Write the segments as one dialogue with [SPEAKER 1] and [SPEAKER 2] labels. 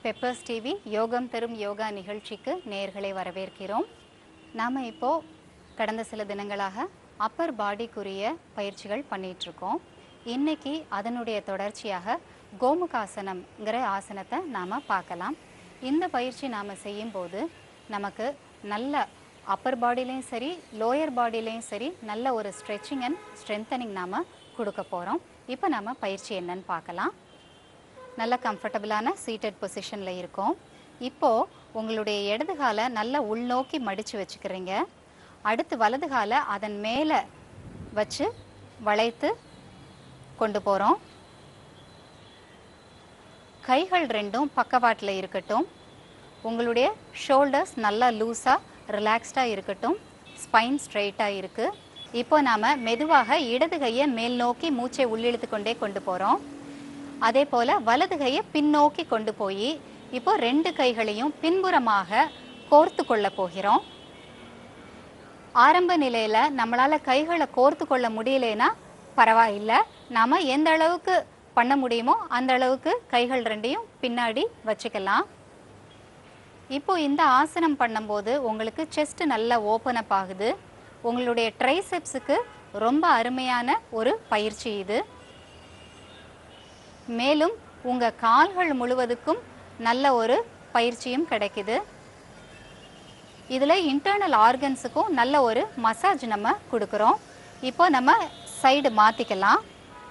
[SPEAKER 1] peppers TV யோகம் தரும் யோகா நிகழ்ச்சிக்கு நேயர்களை வரவேற்கிறோம் நாம் இப்போ கடந்த சில தினங்களாக அப்பர் பாடிக்குரிய பயிற்சிகள் பண்ணிட்டு இருக்கோம் இன்னைக்கு அதனுடைய தொடர்ச்சியாக கோமுகாசனம்ங்கிற ஆசனத்தை நாம் பார்க்கலாம் இந்த பயிற்சி நாம் செய்யும்போது நமக்கு நல்ல அப்பர் பாடிலையும் சரி லோயர் பாடிலையும் சரி நல்ல ஒரு ஸ்ட்ரெச்சிங் அண்ட் ஸ்ட்ரென்தனிங் நாம் கொடுக்க போகிறோம் இப்போ நம்ம பயிற்சி என்னன்னு பார்க்கலாம் நல்ல கம்ஃபர்டபுளான சீட்டட் பொசிஷனில் இருக்கோம் இப்போது உங்களுடைய இடது காலை நல்லா உள்நோக்கி மடித்து வச்சுக்கிறீங்க அடுத்து வலது காலை அதன் மேலே வச்சு வளைத்து கொண்டு போகிறோம் கைகள் ரெண்டும் பக்கவாட்டில் இருக்கட்டும் உங்களுடைய ஷோல்டர்ஸ் நல்லா லூஸாக ரிலாக்ஸ்டாக இருக்கட்டும் ஸ்பைன் ஸ்ட்ரைட்டாக இருக்குது இப்போ நாம் மெதுவாக இடது கையை மேல் நோக்கி மூச்சை உள்ளிழுத்து கொண்டே கொண்டு போகிறோம் அதே போல் வலது கையை பின்னோக்கி கொண்டு போய் இப்போ ரெண்டு கைகளையும் பின்புறமாக கோர்த்து கொள்ள போகிறோம் ஆரம்ப நிலையில் நம்மளால் கைகளை கோர்த்து கொள்ள முடியலைன்னா பரவாயில்லை நாம் எந்த அளவுக்கு பண்ண முடியுமோ அந்த அளவுக்கு கைகள் ரெண்டையும் பின்னாடி வச்சுக்கலாம் இப்போ இந்த ஆசனம் பண்ணும்போது உங்களுக்கு செஸ்ட் நல்லா ஓப்பன் அப் ஆகுது உங்களுடைய ட்ரைசெப்ஸுக்கு ரொம்ப அருமையான ஒரு பயிற்சி இது மேலும் உங்கள் கால்கள் முழுவதுக்கும் நல்ல ஒரு பயிற்சியும் கிடைக்குது இதில் இன்டர்னல் ஆர்கன்ஸுக்கும் நல்ல ஒரு மசாஜ் நம்ம கொடுக்குறோம் இப்போ நம்ம சைடு மாற்றிக்கலாம்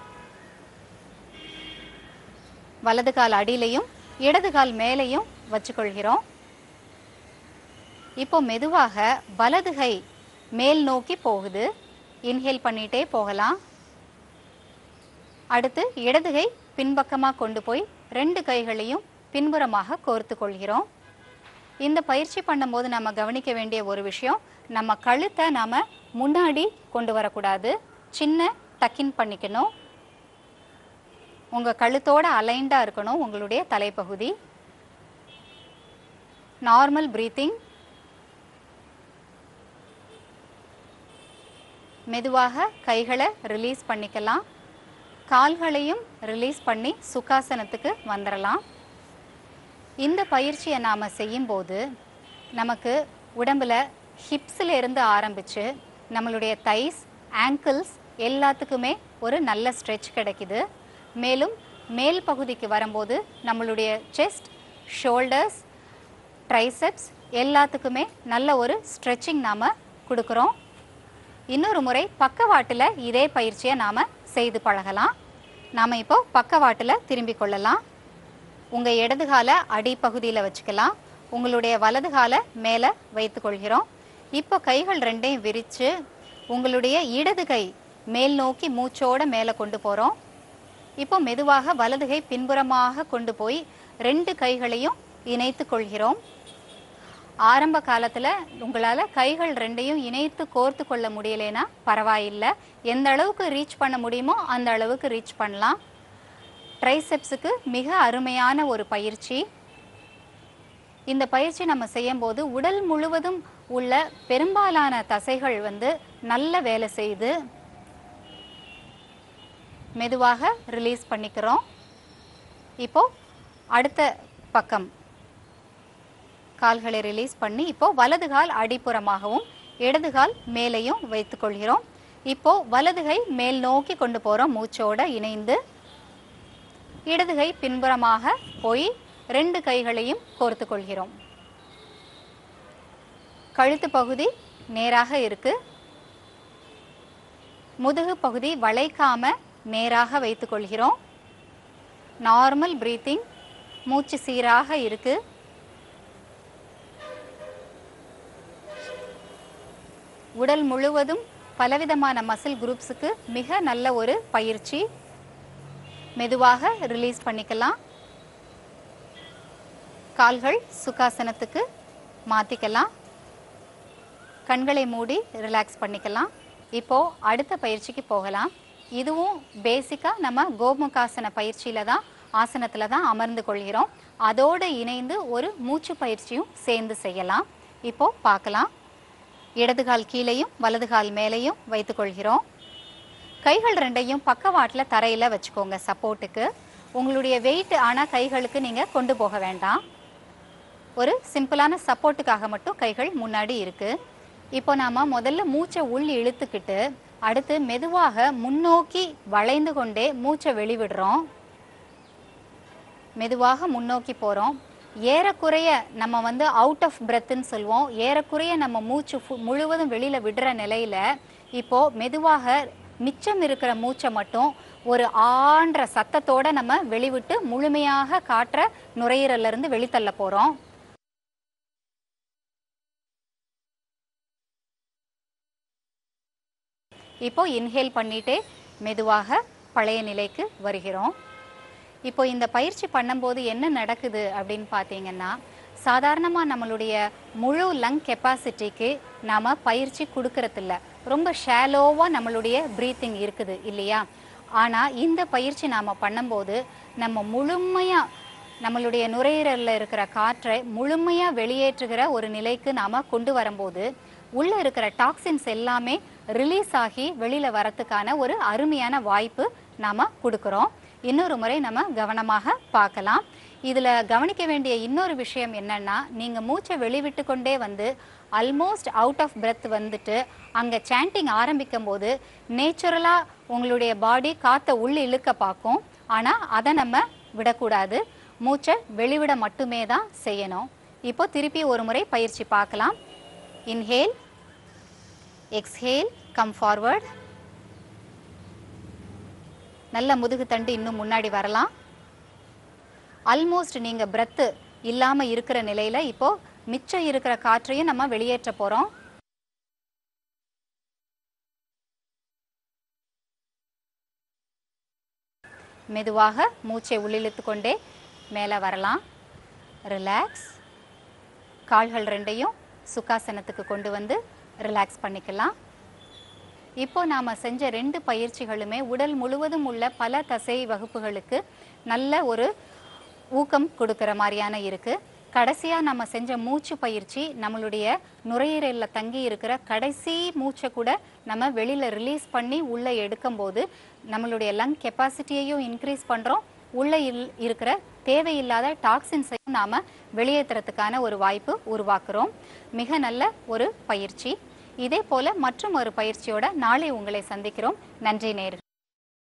[SPEAKER 1] வலது கால் அடியிலையும் இடது கால் மேலேயும் வச்சுக்கொள்கிறோம் இப்போ மெதுவாக வலது கை மேல் நோக்கி போகுது இன்ஹேல் பண்ணிகிட்டே போகலாம் அடுத்து இடது கை பின்பக்கமாக கொண்டு போய் ரெண்டு கைகளையும் பின்புறமாக கோர்த்து கொள்கிறோம் இந்த பயிற்சி பண்ணும்போது நம்ம கவனிக்க வேண்டிய ஒரு விஷயம் நம்ம கழுத்தை நாம் முன்னாடி கொண்டு வரக்கூடாது சின்ன டக்கின் பண்ணிக்கணும் உங்கள் கழுத்தோட அலைண்டாக இருக்கணும் உங்களுடைய தலைப்பகுதி நார்மல் ப்ரீத்திங் மெதுவாக கைகளை ரிலீஸ் பண்ணிக்கலாம் கால்களையும் ரிலீஸ் பண்ணி சுகாசனத்துக்கு வந்துடலாம் இந்த பயிற்சியை நாம் செய்யும்போது நமக்கு உடம்பில் ஹிப்ஸில் இருந்து ஆரம்பித்து நம்மளுடைய தைஸ் ஆங்கிள்ஸ் எல்லாத்துக்குமே ஒரு நல்ல ஸ்ட்ரெச் கிடைக்குது மேலும் மேல் பகுதிக்கு வரும்போது நம்மளுடைய செஸ்ட் ஷோல்டர்ஸ் ட்ரைசெப்ஸ் எல்லாத்துக்குமே நல்ல ஒரு ஸ்ட்ரெச்சிங் நாம் கொடுக்குறோம் இன்னொரு முறை பக்கவாட்டில் இதே பயிற்சியை நாம் செய்து பழகலாம் நாம் இப்போ பக்கவாட்டில் திரும்பி கொள்ளலாம் உங்கள் இடது காலை அடிப்பகுதியில் வச்சுக்கலாம் உங்களுடைய வலது காலை மேலே வைத்து கொள்கிறோம் இப்போ கைகள் ரெண்டையும் விரித்து உங்களுடைய இடது கை மேல் நோக்கி மூச்சோட மேலே கொண்டு போகிறோம் இப்போ மெதுவாக வலது கை பின்புறமாக கொண்டு போய் ரெண்டு கைகளையும் இணைத்து கொள்கிறோம் ஆரம்ப காலத்தில் உங்களால் கைகள் ரெண்டையும் இணைத்து கோர்த்து கொள்ள முடியலைன்னா பரவாயில்லை எந்த அளவுக்கு ரீச் பண்ண முடியுமோ அந்த அளவுக்கு ரீச் பண்ணலாம் ட்ரைசெப்ஸுக்கு மிக அருமையான ஒரு பயிற்சி இந்த பயிற்சி நம்ம செய்யும்போது உடல் முழுவதும் உள்ள பெரும்பாலான தசைகள் வந்து நல்ல வேலை செய்து மெதுவாக ரிலீஸ் பண்ணிக்கிறோம் இப்போ அடுத்த பக்கம் கால்களை ரிலீஸ் பண்ணி இப்போ வலது கால் அடிப்புறமாகவும் இடது கால் மேலேயும் வைத்துக்கொள்கிறோம் இப்போ வலது கை மேல் நோக்கி கொண்டு போகிறோம் மூச்சோட இணைந்து இடது கை பின்புறமாக போய் ரெண்டு கைகளையும் கோர்த்து கொள்கிறோம் கழுத்து பகுதி நேராக இருக்கு முதுகு பகுதி வளைக்காம நேராக வைத்துக்கொள்கிறோம் நார்மல் பிரீத்திங் மூச்சு சீராக இருக்கு உடல் முழுவதும் பலவிதமான மசில் குரூப்ஸுக்கு மிக நல்ல ஒரு பயிற்சி மெதுவாக ரிலீஸ் பண்ணிக்கலாம் கால்கள் சுகாசனத்துக்கு மாற்றிக்கலாம் கண்களை மூடி ரிலாக்ஸ் பண்ணிக்கலாம் இப்போ அடுத்த பயிற்சிக்கு போகலாம் இதுவும் பேசிக்காக நம்ம கோமுகாசன பயிற்சியில் தான் ஆசனத்தில் தான் அமர்ந்து கொள்கிறோம் அதோடு இணைந்து ஒரு மூச்சு பயிற்சியும் சேர்ந்து செய்யலாம் இப்போ பார்க்கலாம் இடது கால் கீழேயும் வலது கால் மேலேயும் வைத்துக்கொள்கிறோம் கைகள் ரெண்டையும் பக்கவாட்டில் தரையில் வச்சுக்கோங்க சப்போர்ட்டுக்கு உங்களுடைய வெயிட் ஆனால் கைகளுக்கு நீங்கள் கொண்டு போக வேண்டாம் ஒரு சிம்பிளான சப்போர்ட்டுக்காக மட்டும் கைகள் முன்னாடி இருக்கு இப்போ நாம முதல்ல மூச்சை உள் இழுத்துக்கிட்டு அடுத்து மெதுவாக முன்னோக்கி வளைந்து கொண்டே மூச்சை வெளிவிடுறோம் மெதுவாக முன்னோக்கி போகிறோம் ஏறக்குறைய நம்ம வந்து அவுட் ஆஃப் பிரெத்துன்னு சொல்லுவோம் ஏறக்குறைய நம்ம மூச்சு ஃபு- முழுவதும் வெளியில் விடுற நிலையில் இப்போ மெதுவாக மிச்சம் இருக்கிற மூச்சை மட்டும் ஒரு ஆன்ற சத்தத்தோட நம்ம வெளிவிட்டு முழுமையாக காற்ற நுரையீரல்ல இருந்து வெளித்தள்ள போகிறோம் இப்போ இன்ஹேல் பண்ணிட்டே மெதுவாக பழைய நிலைக்கு வருகிறோம் இப்போ இந்த பயிற்சி பண்ணும்போது என்ன நடக்குது அப்படின்னு பார்த்தீங்கன்னா சாதாரணமாக நம்மளுடைய முழு லங் கெப்பாசிட்டிக்கு நாம் பயிற்சி கொடுக்கறதில்ல ரொம்ப ஷேலோவாக நம்மளுடைய ப்ரீத்திங் இருக்குது இல்லையா ஆனால் இந்த பயிற்சி நாம் பண்ணும்போது நம்ம முழுமையாக நம்மளுடைய நுரையீரலில் இருக்கிற காற்றை முழுமையாக வெளியேற்றுகிற ஒரு நிலைக்கு நாம் கொண்டு வரும்போது உள்ளே இருக்கிற டாக்ஸின்ஸ் எல்லாமே ரிலீஸ் ஆகி வெளியில் வரத்துக்கான ஒரு அருமையான வாய்ப்பு நாம் கொடுக்குறோம் இன்னொரு முறை நம்ம கவனமாக பார்க்கலாம் இதில் கவனிக்க வேண்டிய இன்னொரு விஷயம் என்னன்னா நீங்கள் மூச்சை வெளிவிட்டு கொண்டே வந்து ஆல்மோஸ்ட் அவுட் ஆஃப் பிரெத் வந்துட்டு அங்கே சாண்டிங் ஆரம்பிக்கும் போது நேச்சுரலாக உங்களுடைய பாடி காற்றை உள்ள இழுக்க பார்க்கும் ஆனால் அதை நம்ம விடக்கூடாது மூச்சை வெளிவிட மட்டுமே தான் செய்யணும் இப்போ திருப்பி ஒரு முறை பயிற்சி பார்க்கலாம் இன்ஹேல் எக்ஸ்ஹேல் கம் ஃபார்வர்ட் நல்ல முதுகு தண்டு இன்னும் முன்னாடி வரலாம் ஆல்மோஸ்ட் நீங்கள் பிரெத்து இல்லாமல் இருக்கிற நிலையில் இப்போ மிச்சம் இருக்கிற காற்றையும் நம்ம வெளியேற்ற போகிறோம் மெதுவாக மூச்சை உள்ளிழுத்து கொண்டே மேலே வரலாம் ரிலாக்ஸ் கால்கள் ரெண்டையும் சுகாசனத்துக்கு கொண்டு வந்து ரிலாக்ஸ் பண்ணிக்கலாம் இப்போ நாம் செஞ்ச ரெண்டு பயிற்சிகளுமே உடல் முழுவதும் உள்ள பல தசை வகுப்புகளுக்கு நல்ல ஒரு ஊக்கம் கொடுக்கிற மாதிரியான இருக்கு கடைசியாக நம்ம செஞ்ச மூச்சு பயிற்சி நம்மளுடைய நுரையீரலில் தங்கி இருக்கிற கடைசி மூச்சை கூட நம்ம வெளியில் ரிலீஸ் பண்ணி உள்ளே எடுக்கும்போது நம்மளுடைய லங் கெப்பாசிட்டியையும் இன்க்ரீஸ் பண்ணுறோம் உள்ளே இல்- இருக்கிற தேவையில்லாத டாக்ஸின்ஸையும் நாம் வெளியேற்றுறதுக்கான ஒரு வாய்ப்பு உருவாக்குறோம் மிக நல்ல ஒரு பயிற்சி இதே போல மற்றும் ஒரு பயிற்சியோட நாளை உங்களை சந்திக்கிறோம் நன்றி நேர்கள்